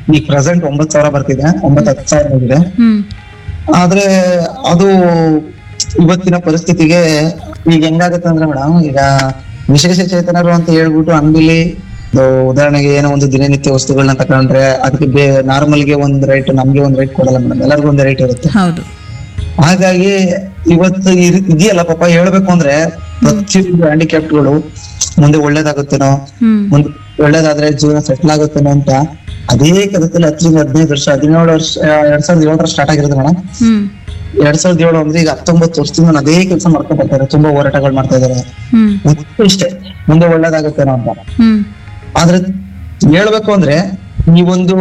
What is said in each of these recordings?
ಈಗ ಪ್ರೆಸೆಂಟ್ ಒಂಬತ್ ಸಾವಿರ ಬರ್ತಿದೆ ಒಂಬತ್ ಹತ್ತು ಸಾವಿರ ಆಗಿದೆ ಹ್ಮ್ ಆದ್ರೆ ಅದು ಇವತ್ತಿನ ಪರಿಸ್ಥಿತಿಗೆ ಈಗ ಹೆಂಗಾಗತ್ತೆ ಅಂದ್ರೆ ಮೇಡಮ್ ಈಗ ವಿಶೇಷ ಚೇತನರು ಅಂತ ಹೇಳ್ಬಿಟ್ಟು ಅಂಗಡಿಲಿ ಉದಾಹರಣೆಗೆ ಏನೋ ಒಂದು ದಿನನಿತ್ಯ ವಸ್ತುಗಳನ್ನ ತಕೊಂಡ್ರೆ ಅದಕ್ಕೆ ಬೇ ನಾರ್ಮಲ್ ಗೆ ಒಂದ್ ರೇಟ್ ನಮ್ಗೆ ಒಂದ್ ರೇಟ್ ಕೊಡಲ್ಲ ಮೇಡಮ್ ಎಲ್ಲರಿಗೂ ಒಂದ್ ರೇಟ್ ಇರುತ್ತೆ ಹೌದು ಹಾಗಾಗಿ ಇವತ್ತು ಇರ್- ಇದೆಯಲ್ಲ ಪಾಪ ಹೇಳ್ಬೇಕು ಅಂದ್ರೆ ಪ್ರತಿಯೊಂದು ಹ್ಯಾಂಡಿಕ್ಯಾಪ್ಟ್ಗಳು ಮುಂದೆ ಒಳ್ಳೇದಾಗುತ್ತೇನೋ ಹ್ಮ್ ಮುಂದೆ ಒಳ್ಳೇದಾದ್ರೆ ಜೀವನ ಸೆಟ್ಲ್ ಆಗುತ್ತೇನೋ ಅಂತ ಅದೇ ಕದದಲ್ಲಿ ಹತ್ತರಿಂದ ಹದಿನೈದು ವರ್ಷ ಹದಿನೇಳು ವರ್ಷ ಎರಡ್ ಸಾವಿರದ ಏಳರ ಸ್ಟಾರ್ಟ್ ಆಗಿರೋದು ಮೇಡಮ್ ಹ್ಮ್ ಎರಡ್ ಸಾವಿರದ ಏಳು ಅಂದ್ರೆ ಈಗ ಹತ್ತೊಂಬತ್ತು ವರ್ಷದಿಂದ ನಾನು ಅದೇ ಕೆಲಸ ಮಾಡ್ಕೊಂಡ್ ಬರ್ತಾರೆ ತುಂಬಾ ಹೋರಾಟಗಳು ಮಾಡ್ತಾ ಇದಾರೆ ಹ್ಮ್ ಉದ್ದೇಶ ಇಷ್ಟೇ ಮುಂದೆ ಒಳ್ಳೇದಾಗುತ್ತೇನೋ ಅಂತ ಹ್ಮ್ ಆದ್ರೆ ಹೇಳ್ಬೇಕು ಅಂದ್ರೆ ಈ ಒಂದು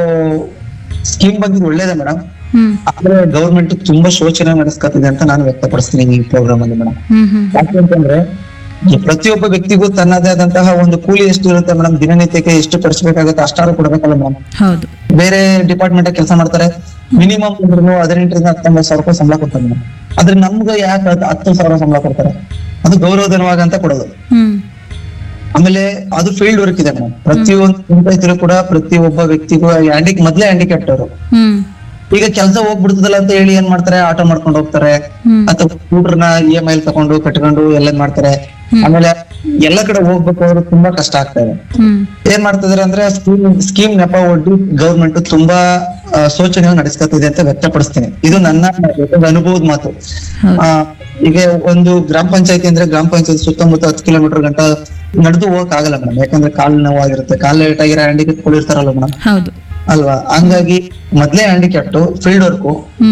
ಸ್ಕೀಮ್ ಬಂದಿದ್ದು ಒಳ್ಳೇದೇ ಮೇಡಮ್ ಹ್ಮ್ ಆದ್ರೆ ಗೌರ್ಮೆಂಟ್ ತುಂಬಾ ಶೋಚನೆ ನಡೆಸ್ಕೊತಿದೆ ಅಂತ ನಾನು ವ್ಯಕ್ತಪಡಿಸ್ತೀನಿ ಈ ಪ್ರೋಗ್ರಾಮ್ ಅಲ್ಲಿ ಮೇಡಮ್ ಹ್ಮ್ ಹ್ಮ್ ಯಾಕೆ ಅಂತಂದ್ರೆ ಈ ಪ್ರತಿಯೊಬ್ಬ ವ್ಯಕ್ತಿಗೂ ತನ್ನದೇ ಆದಂತಹ ಒಂದು ಕೂಲಿ ಎಷ್ಟು ಇರುತ್ತೆ ಮೇಡಮ್ ದಿನನಿತ್ಯಕ್ಕೆ ಎಷ್ಟು ಖರ್ಚು ಬೇಕಾಗುತ್ತೆ ಅಷ್ಟಾರು ಕೊಡ್ಬೇಕಲ್ಲ ಮೇಡಮ್ ಹೌದು ಬೇರೆ ಡಿಪಾರ್ಟ್ಮೆಂಟ್ ಕೆಲಸ ಮಾಡ್ತಾರೆ ಮಿನಿಮಮ್ ಅಂದ್ರೂ ಹದಿನೆಂಟರಿಂದ ಹತ್ತೊಂಬತ್ತು ಸಾವಿರ ರೂಪಾಯಿ ಸಂಬಳ ಕೊಡ್ತಾರೆ ಮೇಡಮ್ ಆದ್ರೆ ನಮ್ಗೆ ಯಾಕೆ ಹತ್ತು- ಹತ್ತು ಸಾವಿರ ಸಂಬಳ ಕೊಡ್ತಾರೆ ಅದು ಗೌರವಧನವಾಗ ಅಂತ ಕೊಡೋದು ಹ್ಮ್ ಆಮೇಲೆ ಅದು ಫೀಲ್ಡ್ ವರ್ಕ್ ಇದೆ ಮೇಡಮ್ ಪ್ರತಿಯೊಂದು ಪಂಚಾಯತಿಲೂ ಕೂಡ ಪ್ರತಿಯೊಬ್ಬ ವ್ಯಕ್ತಿಗೂ ಹ್ಯಾಂಡಿಕ್ ಮೊದ್ಲೇ ಹ್ಯಾಂಡಿಕ್ಯಾಪ್ಟ್ ಅವರು ಹ್ಮ್ ಈಗ ಕೆಲಸ ಹೋಗ್ಬಿಡ್ತದಲ್ಲ ಅಂತ ಹೇಳಿ ಏನ್ ಮಾಡ್ತಾರೆ ಆಟೋ ಮಾಡ್ಕೊಂಡು ಹೋಗ್ತಾರೆ ಹ್ಮ್ ಅಥವಾ ಸ್ಕೂಟರ್ನ ಇ ಎಂ ಐ ತಗೊಂಡು ಕಟ್ಕೊಂಡು ಎಲ್ಲ ಮಾಡ್ತಾರೆ ಆಮೇಲೆ ಎಲ್ಲ ಕಡೆ ಹೋಗ್ಬೇಕು ಅವ್ರು ತುಂಬಾ ಕಷ್ಟ ಆಗ್ತಾ ಇದೆ ಹ್ಮ್ ಏನ್ ಮಾಡ್ತಿದಾರೆ ಅಂದ್ರೆ ಸ್ಕೀಮ್ ಸ್ಕೀಮ್ ನೆಪ ಒಡ್ಡಿ ಗೌರ್ಮೆಂಟ್ ತುಂಬಾ ಆ, ಶೋಚನೆಯನ್ನು ನಡೆಸ್ಕೊತಿದೆ ಅಂತ ವ್ಯಕ್ತಪಡಿಸ್ತೀನಿ ಇದು ನನ್ನ ಒಂದು ಅನುಭವದ ಮಾತು ಹೌದು. ಆ, ಈಗ ಒಂದು ಗ್ರಾಮ ಪಂಚಾಯತಿ ಅಂದ್ರೆ ಗ್ರಾಮ ಪಂಚಾಯತಿ ಸುತ್ತಮುತ್ತ ಹತ್ತು ಕಿಲೋಮೀಟರ್ ಗಂಟ ನಡೆದು ಹೋಗಕ್ ಆಗಲ್ಲ ಮೇಡಮ್ ಯಾಕಂದ್ರೆ ಕಾಲ್ ನೋವಾಗಿರುತ್ತೆ ಕಾಲ್ ಲೇಟ್ ಆಗಿರೋ ಹ್ಯಾಂಡಿಕ್ಯಾಪ್ ಇರ್ತಾರಲ್ಲ ಮೇಡಮ್ ಹೌದು ಅಲ್ವಾ ಹಂಗಾಗಿ ಮೊದ್ಲೇ ಹ್ಯಾಂಡಿಕ್ಯಾಪ್ಟ್ ಫೀಲ್ಡ್ ವರ್ಕ್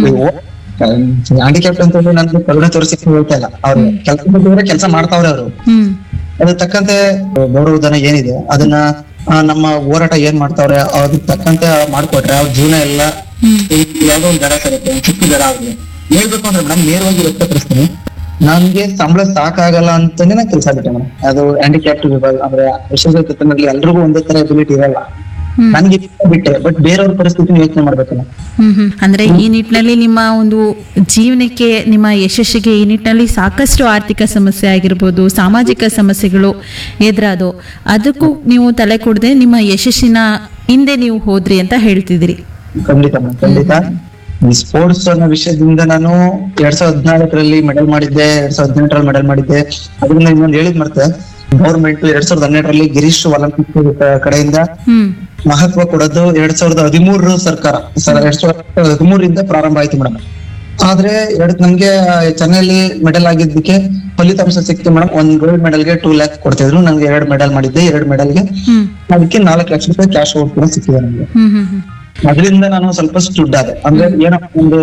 ಹ್ಯಾಂಡಿಕ್ಯಾಪ್ಟ್ ಅಂತ ಹೇಳಿ ನನ್ಗೆ ಕರುಣೆ ತೋರಿಸಿ ಹೇಳ್ತಾ ಇಲ್ಲ ಅವ್ರು ಕೆಲಸ ಕೆಲಸ ಮಾಡ್ತಾವ್ರೆ ಅವರು ಹ್ಮ್ ಅದಕ್ಕೆ ತಕ್ಕಂತೆ ಗೌರವಧನ ಏನಿದೆ ಅದನ್ನ ಆ, ನಮ್ಮ ಹೋರಾಟ ಏನ್ ಮಾಡ್ತಾವ್ರೆ ಅದಕ್ಕೆ ತಕ್ಕಂತೆ ಮಾಡ್ಕೊಟ್ರೆ ಅವ್ರ ಜೀವನ ಎಲ್ಲ ಯಾವ್ದೋ ಒಂದ್ ದರ ಸಿಗುತ್ತೆ ಒಂದ್ ಚಿಕ್ಕ ದರ ಆಗ್ಲಿ ಹೇಳ್ಬೇಕು ಅಂದ್ರೆ ಮೇಡಮ್ ನೇರವಾಗಿ ವ್ಯಕ್ತಪಡಿಸ್ತೀನಿ ನನ್ಗೆ ಸಂಬಳ ಸಾಕಾಗಲ್ಲ ಅಂತಾನೆ ನಾನು ಕೆಲಸ ಬಿಟ್ಟೆ ಮೇಡಮ್ ಅದು ಹ್ಯಾಂಡಿಕ್ಯಾಪ್ಟ್ ವಿಭಾಗ ಅಂದ್ರೆ ವಿಶೇಷ ಚೇತನರಲ್ಲಿ ಎಲ್ರಿಗೂ ಒಂದೇ ತರ ಎಬಿಲಿಟಿ ಇರಲ್ಲ ಹ್ಮ್. ನನ್ಗೆ ಇಷ್ಟ ಬಿಟ್ಟೆ ಬಟ್ ಬೇರೆಯವ್ರ ಪರಿಸ್ಥಿತಿನ ಯೋಚನೆ ಮಾಡ್ಬೇಕಲ್ಲ ಹ್ಮ್ ಹ್ಮ್ ಅಂದ್ರೆ ಈ ನಿಟ್ಟಿನಲ್ಲಿ ನಿಮ್ಮ ಒಂದು ಜೀವನಕ್ಕೆ ನಿಮ್ಮ ಯಶಸ್ಸಿಗೆ ಈ ನಿಟ್ಟಿನಲ್ಲಿ ಸಾಕಷ್ಟು ಆರ್ಥಿಕ ಸಮಸ್ಯೆ ಆಗಿರ್ಬೋದು ಸಾಮಾಜಿಕ ಸಮಸ್ಯೆಗಳು ಎದುರಾದೋ ಅದಕ್ಕೂ ನೀವು ತಲೆ ಕೊಡದೆ ನಿಮ್ಮ ಯಶಸ್ಸಿನ ಹಿಂದೆ ನೀವು ಹೋದ್ರಿ ಅಂತ ಹೇಳ್ತಿದ್ದೀರಿ ಖಂಡಿತ ಮೇಡಮ್ ಖಂಡಿತ ಈ ಸ್ಪೋರ್ಟ್ಸ್ ಅನ್ನೋ ವಿಷಯದಿಂದ ನಾನು ಎರಡ್ ಸಾವಿರದ ಹದಿನಾಲ್ಕರಲ್ಲಿ ಮೆಡಲ್ ಮಾಡಿದ್ದೆ ಎರಡ್ ಸಾವಿರದ ಹದಿನೆಂಟರಲ್ಲಿ ಮೆಡಲ್ ಮಾಡಿದ್ದೆ ಅದರಿಂದ ಇನ್ನೊಂದು ಹೇಳಿದ್ ಮತ್ತೆ ಗೌರ್ಮೆಂಟ್ ಎರಡ್ ಸಾವಿರದ ಹನ್ನೆರಡರಲ್ಲಿ ಗಿರೀಶ್ ಒಲಿಂಪಿಕ್ ಕಡೆಯಿಂದ ಹ್ಮ್ ಮಹತ್ವ ಕೊಡೋದು ಎರಡ್ ಸಾವಿರದ ಹದಿಮೂರರ ಸರ್ಕಾರ ಸರ್ ಎರಡ್ ಸಾವಿರದ ಹದಿಮೂರರಿಂದ ಪ್ರಾರಂಭ ಆಯ್ತು ಮೇಡಮ್ ಆದ್ರೆ ಎರಡ್ ನಮ್ಗೆ ಚೆನ್ನೈಲಿ ಮೆಡಲ್ ಆಗಿದ್ದಕ್ಕೆ ಫಲಿತಾಂಶ ಸಿಕ್ತು ಮೇಡಮ್ ಒಂದ್ ಗೋಲ್ಡ್ ಮೆಡಲ್ಗೆ ಟೂ ಲ್ಯಾಕ್ ಕೊಡ್ತಿದ್ರು ನಂಗೆ ಎರಡ್ ಮೆಡಲ್ ಮಾಡಿದ್ದೆ ಎರಡ್ ಮೆಡಲ್ಗೆ ಹ್ಮ್ ಅದಕ್ಕೆ ನಾಲ್ಕು ಲಕ್ಷ ರೂಪಾಯಿ ಕ್ಯಾಶ್ ಔಟ್ ಕೂಡ ಸಿಕ್ಕಿದೆ ನಮ್ಗೆ ಹ್ಮ್ ಹ್ಮ್ ಹ್ಮ್ ಅದರಿಂದ ನಾನು ಸ್ವಲ್ಪ ಸ್ಟುಡ್ ಆದೆ ಅಂದ್ರೆ ಏನೋ ಒಂದು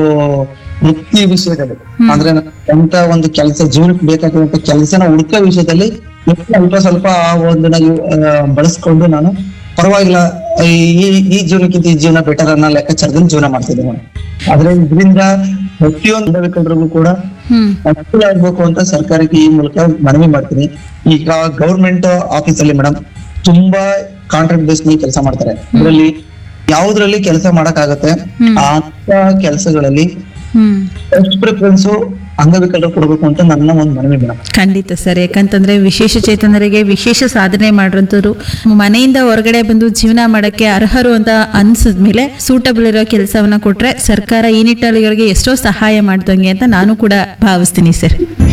ವೃತ್ತಿ ವಿಷಯದಲ್ಲಿ ಅಂದ್ರೆ ಎಂತ ಒಂದು ಕೆಲಸ ಜೀವನಕ್ಕೆ ಬೇಕಾಗಿರುವಂತ ಕೆಲಸನ ಹುಡುಕೋ ವಿಷಯದಲ್ಲಿ ಸ್ವಲ್ಪ ಸ್ವಲ್ಪ ಆ ಒಂದನ್ನ ಯು- ಆ, ಬಳಸ್ಕೊಂಡು ನಾನು ಪರವಾಗಿಲ್ಲ ಈ ಈ- ಈ ಜೀವನಕ್ಕಿಂತ ಈ ಜೀವನ ಬೆಟರ್ ಅನ್ನೋ ಲೆಕ್ಕಾಚಾರದಲ್ಲಿ ಜೀವನ ಮಾಡ್ತಿದ್ದೆ ನಾನು ಆದ್ರೆ ಇದರಿಂದ ಪ್ರತಿಯೊಂದು ಅಂಗವಿಕಲರಿಗೂ ಕೂಡ ಹ್ಮ್ ಅನುಕೂಲ ಆಗ್ಬೇಕು ಅಂತ ಸರ್ಕಾರಕ್ಕೆ ಈ ಮೂಲಕ ಮನವಿ ಮಾಡ್ತೀನಿ ಈಗ ಗೌರ್ಮೆಂಟ್ ಆಫೀಸ್ ಅಲ್ಲಿ ಮೇಡಮ್ ತುಂಬಾ ಕಾಂಟ್ರಾಕ್ಟ್ ಬೇಸ್ ಮೇಲೆ ಕೆಲಸ ಮಾಡ್ತಾರೆ ಅದರಲ್ಲಿ ಯಾವ್ದ್ರಲ್ಲಿ ಕೆಲಸ ಮಾಡಕ್ ಆಗತ್ತೆ ಹ್ಮ್. ಅಂತ ಕೆಲಸಗಳಲ್ಲಿ ಹ್ಮ್ ಫಸ್ಟ್ ಪ್ರಿಫರೆನ್ಸ್ ಅಂಗವಿಕಲರು ಕೊಡ್ಬೇಕು ಅಂತ ನನ್ನ ಒಂದು ಮನವಿ ಮೇಡಮ್ ಖಂಡಿತ ಸರ್ ಯಾಕಂತಂದ್ರೆ ವಿಶೇಷ ಚೇತನರಿಗೆ ವಿಶೇಷ ಸಾಧನೆ ಮಾಡಿರೋಂಥವ್ರು ಮನೆಯಿಂದ ಹೊರಗಡೆ ಬಂದು ಜೀವನ ಮಾಡಕ್ಕೆ ಅರ್ಹರು ಅಂತ ಅನ್ಸಿದ್ಮೇಲೆ ಸೂಟಬಲ್ ಇರೋ ಕೆಲಸವನ್ನ ಕೊಟ್ರೆ ಸರ್ಕಾರ ಈ ನಿಟ್ಟಲ್ಲಿ ಇವರಿಗೆ ಎಷ್ಟೋ ಸಹಾಯ ಮಾಡ್ದಂಗೆ ಅಂತ ನಾನು ಕೂಡ ಭಾವಿಸ್ತೀನಿ ಸರ್